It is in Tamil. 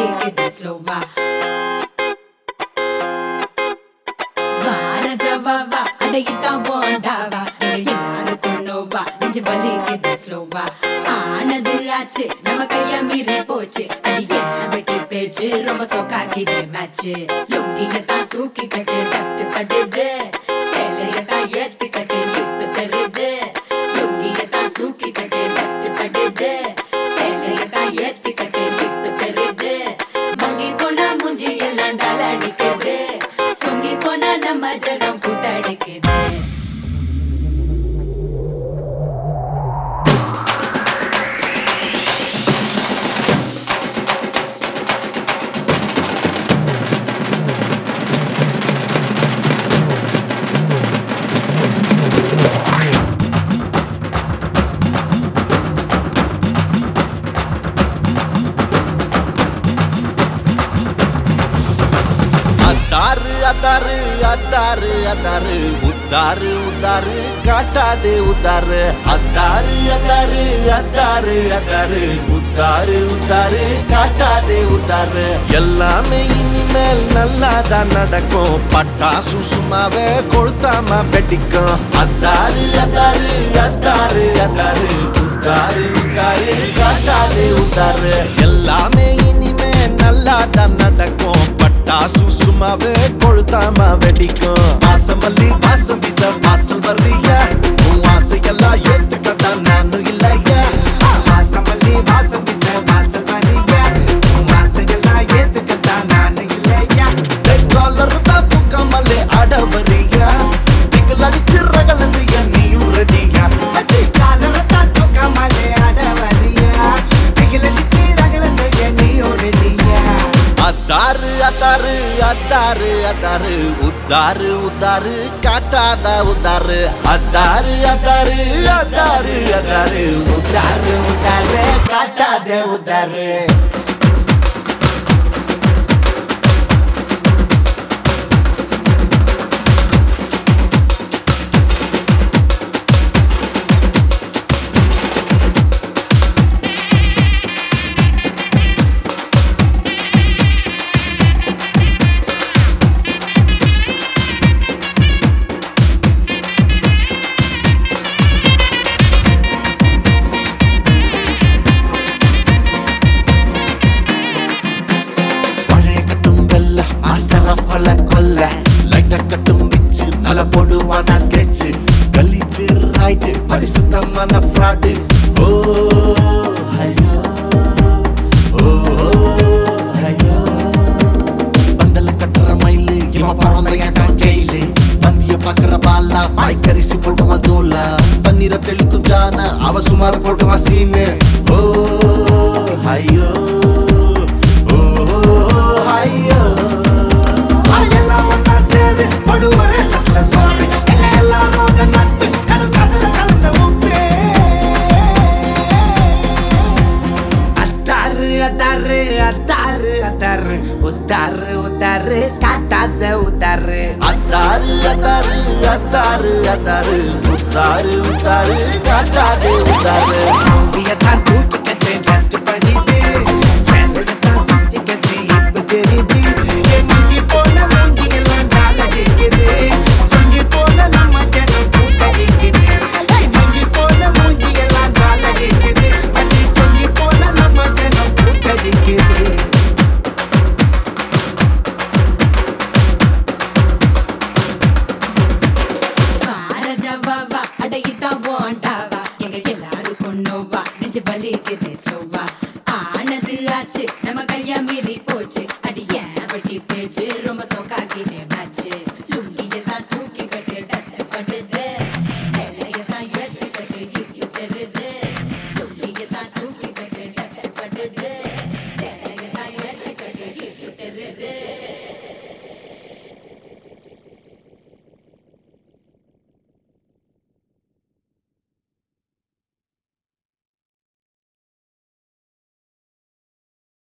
வலிக்குது ஸ்லோவா வா ராஜா வா வா அடையித்தான் போண்டாவா எங்க எல்லாருக்கும் நோவா நெஞ்சு வலிக்குது ஸ்லோவா ஆனது ஆச்சு நம்ம கைய மீறி போச்சு அது ஏன் வெட்டி பேச்சு ரொம்ப சோக்காக்கிது மேட்ச் லுங்கிய தான் தூக்கி கட்டு டஸ்ட் கட்டுது சேலைய தான் ஏத்தி கட்டு ஹிப் தருது லுங்கிய தான் தூக்கி கட்டு டஸ்ட் கட்டுது சேலைய தான் ஏத்தி கட்டு ஹிப் தருது மங்கி போனா மூஞ்சி எல்லாம் டல அடிக்குது சொங்கி போனா நம்ம ஜனம் கூத்தடிக்குது அத்தாரு அத்தாரு அத்தாரு அத்தாரு உத்தாரு உத்தாரு காட்டாதே உத்தாரு அத்தாரு அத்தாரு அத்தாரு அத்தாரு உத்தாரு உத்தாரு காட்டாதே உத்தாரு எல்லாமே இனிமேல் நல்லாதான் நடக்கும் பட்டாசு சும்மாவே கொளுத்தாம வெடிக்கும் அத்தாரு அத்தாரு அத்தாரு அத்தாரு உத்தாரு உத்தாரு காட்டாதே உத்தாரு எல்லாமே இனிமே நல்லா தான் நடக்கும் பட்டாசு சும்மாவே கொளுத்தாம வெடிக்கும் வாசமல்லி வாசம் வீச வாசல் வர்றிய உன் ஆசையெல்லாம் ஏத்துக்கத்தான் நானும் இல்லையா வாசமல்லி வாசம் வீச வாசல் வரியா உன் ஆசையெல்லாம் ஏத்துக்கத்தான் நானு இல்லையா காலர் தான் தூக்காமலே ஆட வரியா பிகல் அடிச்சு ரகல செய்ய நீயும் ரெடியா அச்சி காலரத்தான் தூக்கமாலே ஆட வரியா பிகிலடிச்சு ரகல செய்ய நீ ரெடியா அத்தாரு அத்தாரு அத்தாரு அத்தாரு உத்தாரு உத்தாரு காட்டாத உத்தாரு அத்தாரு அத்தாரு அத்தாரு அத்தாரு உதாரு உதாரு காட்டாதே உதாரு பழைய கட்டும் வெல்ல மாஸ்டர் ஆஃப் கொல்ல கொல்ல லைட்ட கட்டும் விச்சு நல்ல போடுவான ஸ்கெட்ச் கலி பேர் ரைட்டு பரிசுத்தமான ஃப்ராடு ஓ ஐயோ ஓ ஐயோ பந்தல கட்டுற மயிலு இவன் பிறந்த ஏட்டான் ஜெயிலு பந்திய பாக்குற பாலா வாய்க்கரிசி போட்டுவான் தோலா பன்னீரை தெளிக்கும் ஜான அவ சுமார் போட்டுவான் சீனு ஓ ஐயோ ஓ ஐயோ எல்லாம் ஒன்னா சேரு படு ஒரே தட்டுல சோறு எங்க எல்லாரோட நட்டு கடல் காத்துல கலந்த உப்பு அத்தாரு அத்தாரு அத்தாரு அத்தாரு உத்தாரு உத்தாரு காட்டாத உத்தாரு அத்தாரு அத்தாரு அத்தாரு அத்தாரு உத்தாரு உத்தாரு காட்டாதே உத்தாரு